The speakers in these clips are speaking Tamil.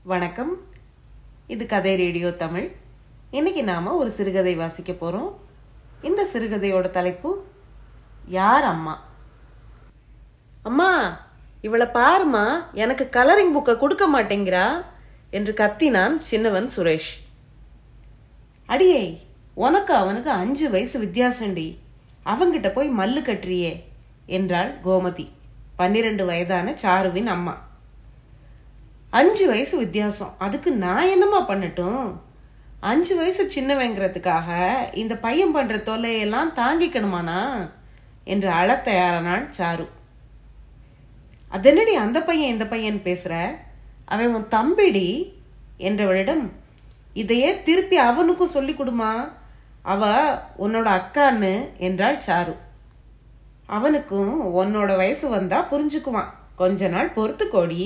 வணக்கம் இது கதை ரேடியோ தமிழ் இன்னைக்கு நாம ஒரு சிறுகதை வாசிக்க போறோம் இந்த சிறுகதையோட தலைப்பு யார் அம்மா அம்மா இவளை பாருமா எனக்கு கலரிங் புக்கை கொடுக்க மாட்டேங்கிறா என்று கத்தினான் சின்னவன் சுரேஷ் அடியே உனக்கு அவனுக்கு அஞ்சு வயசு வித்தியாசம்டி அவங்கிட்ட போய் மல்லு கட்டுறியே என்றாள் கோமதி பன்னிரண்டு வயதான சாருவின் அம்மா அஞ்சு வயசு வித்தியாசம் அதுக்கு நான் என்னம்மா பண்ணட்டும் அஞ்சு வயசு சின்னவங்கிறதுக்காக இந்த பையன் பண்ற தொல்லையெல்லாம் தாங்கிக்கணுமானா என்று அழத் தயாரானாள் சாரு அதென்னடி அந்த பையன் இந்த பையன் பேசுற அவன் உன் தம்பிடி என்றவளிடம் இதையே திருப்பி அவனுக்கும் சொல்லி கொடுமா அவ உன்னோட அக்கான்னு என்றாள் சாரு அவனுக்கும் உன்னோட வயசு வந்தா புரிஞ்சுக்குவான் கொஞ்ச நாள் பொறுத்து கோடி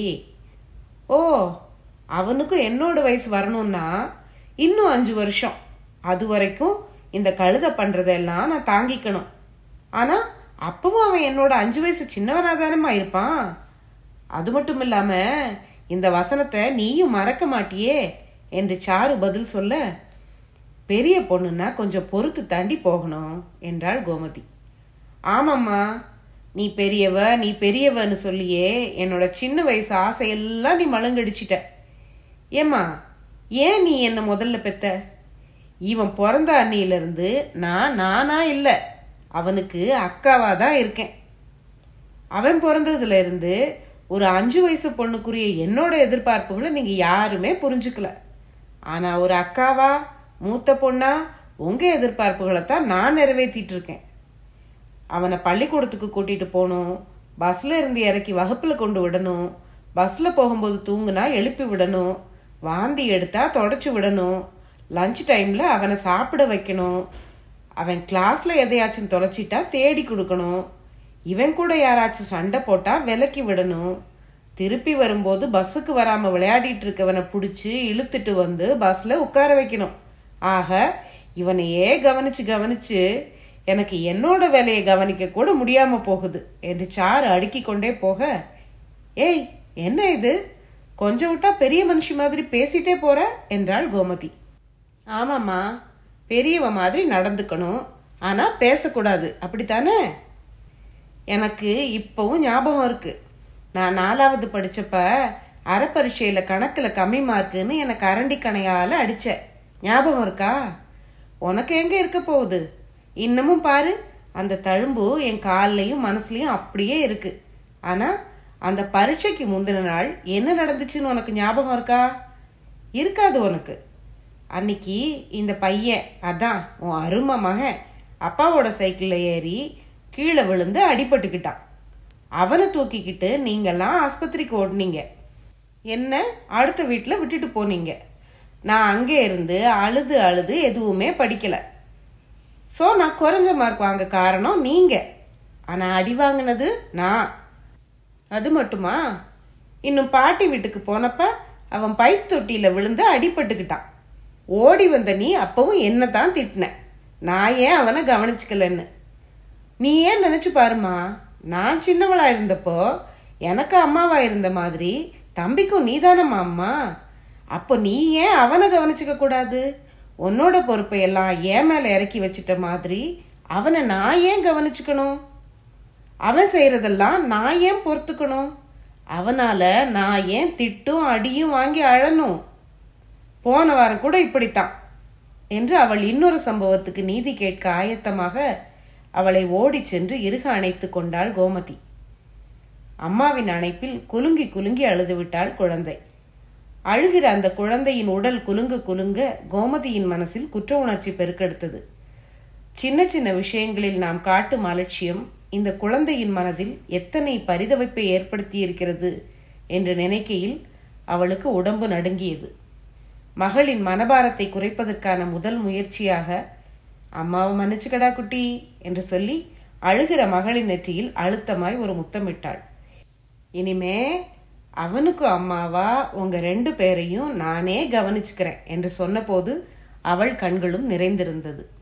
ஓ அவனுக்கும் என்னோட வயசு வரணும்னா இன்னும் அஞ்சு வருஷம் அது வரைக்கும் இந்த கழுத பண்றதெல்லாம் நான் தாங்கிக்கணும் ஆனா அப்பவும் அவன் என்னோட அஞ்சு வயசு சின்னவனா தானமா இருப்பான் அது மட்டும் இல்லாம இந்த வசனத்தை நீயும் மறக்க மாட்டியே என்று சாரு பதில் சொல்ல பெரிய பொண்ணுன்னா கொஞ்சம் பொறுத்து தாண்டி போகணும் என்றாள் கோமதி ஆமாம்மா நீ பெரியவ நீ பெரியவன்னு சொல்லியே என்னோட சின்ன வயசு ஆசையெல்லாம் நீ மழுங்கடிச்சிட்ட ஏம்மா ஏன் நீ என்ன முதல்ல பெத்த இவன் பிறந்த அன்னியிலிருந்து நான் நானா இல்லை அவனுக்கு அக்காவா தான் இருக்கேன் அவன் பிறந்ததுல இருந்து ஒரு அஞ்சு வயசு பொண்ணுக்குரிய என்னோட எதிர்பார்ப்புகளை நீங்க யாருமே புரிஞ்சுக்கல ஆனா ஒரு அக்காவா மூத்த பொண்ணா உங்க எதிர்பார்ப்புகளை தான் நான் நிறைவேற்றிட்டு இருக்கேன் அவனை பள்ளிக்கூடத்துக்கு கூட்டிட்டு போகணும் பஸ்ல இருந்து இறக்கி வகுப்புல கொண்டு விடணும் பஸ்ல போகும்போது தூங்குனா எழுப்பி விடணும் வாந்தி எடுத்தா தொடச்சு விடணும் லஞ்ச் டைம்ல அவனை சாப்பிட வைக்கணும் அவன் கிளாஸ்ல எதையாச்சும் தொலைச்சிட்டா தேடி கொடுக்கணும் இவன் கூட யாராச்சும் சண்டை போட்டா விலக்கி விடணும் திருப்பி வரும்போது பஸ்ஸுக்கு வராம விளையாடிட்டு இருக்கவனை பிடிச்சி இழுத்துட்டு வந்து பஸ்ல உட்கார வைக்கணும் ஆக இவனையே கவனிச்சு கவனிச்சு எனக்கு என்னோட வேலையை கவனிக்க கூட முடியாம போகுது என்று சாரு அடுக்கி கொண்டே போக ஏய் என்ன இது கொஞ்சம் விட்டா பெரிய மனுஷி மாதிரி பேசிட்டே போற என்றாள் கோமதி ஆமாம்மா பெரியவ மாதிரி நடந்துக்கணும் ஆனா பேசக்கூடாது அப்படித்தானே எனக்கு இப்பவும் ஞாபகம் இருக்கு நான் நாலாவது படிச்சப்ப அறப்பரீட்சையில கணக்குல கம்மி மார்க்குன்னு எனக்கு அரண்டி கணையால அடிச்ச ஞாபகம் இருக்கா உனக்கு எங்க இருக்க போகுது இன்னமும் பாரு அந்த தழும்பு என் கால்லையும் மனசுலயும் அப்படியே இருக்கு ஆனா அந்த பரீட்சைக்கு முந்தின நாள் என்ன நடந்துச்சுன்னு உனக்கு ஞாபகம் இருக்கா இருக்காது உனக்கு அன்னைக்கு இந்த பையன் அதான் உன் அருமை மகன் அப்பாவோட சைக்கிளில் ஏறி கீழே விழுந்து அடிபட்டுக்கிட்டான் அவனை தூக்கிக்கிட்டு நீங்கெல்லாம் ஆஸ்பத்திரிக்கு ஓடுனீங்க என்ன அடுத்த வீட்டில் விட்டுட்டு போனீங்க நான் அங்கே இருந்து அழுது அழுது எதுவுமே படிக்கலை ஸோ நான் குறைஞ்ச மார்க் வாங்க காரணம் நீங்க ஆனால் அடி வாங்கினது நான் அது மட்டுமா இன்னும் பாட்டி வீட்டுக்கு போனப்ப அவன் பைப் தொட்டியில விழுந்து அடிபட்டுக்கிட்டான் ஓடி வந்த நீ அப்பவும் என்ன தான் திட்டின நான் ஏன் அவனை கவனிச்சுக்கலன்னு நீ ஏன் நினைச்சு பாருமா நான் சின்னவளா இருந்தப்போ எனக்கு அம்மாவா இருந்த மாதிரி தம்பிக்கும் நீதானம்மா அம்மா அப்போ நீ ஏன் அவனை கவனிச்சுக்க கூடாது உன்னோட பொறுப்பை எல்லாம் ஏன் மேல இறக்கி வச்சிட்ட மாதிரி அவனை நான் ஏன் கவனிச்சுக்கணும் அவன் செய்யறதெல்லாம் நான் ஏன் பொறுத்துக்கணும் அவனால நான் ஏன் திட்டும் அடியும் வாங்கி அழணும் போன வாரம் கூட இப்படித்தான் என்று அவள் இன்னொரு சம்பவத்துக்கு நீதி கேட்க ஆயத்தமாக அவளை ஓடிச் சென்று இறுக அணைத்து கொண்டாள் கோமதி அம்மாவின் அணைப்பில் குலுங்கி குலுங்கி அழுதுவிட்டாள் குழந்தை அழுகிற அந்த குழந்தையின் உடல் குலுங்க குலுங்க கோமதியின் மனசில் குற்ற உணர்ச்சி பெருக்கெடுத்தது சின்ன சின்ன விஷயங்களில் நாம் காட்டும் அலட்சியம் இந்த குழந்தையின் மனதில் எத்தனை பரிதவிப்பை ஏற்படுத்தி இருக்கிறது என்று நினைக்கையில் அவளுக்கு உடம்பு நடுங்கியது மகளின் மனபாரத்தை குறைப்பதற்கான முதல் முயற்சியாக அம்மாவை மன்னிச்சுக்கடா குட்டி என்று சொல்லி அழுகிற மகளின் நெற்றியில் அழுத்தமாய் ஒரு முத்தமிட்டாள் இனிமே அவனுக்கு அம்மாவா உங்க ரெண்டு பேரையும் நானே கவனிச்சுக்கிறேன் என்று சொன்னபோது அவள் கண்களும் நிறைந்திருந்தது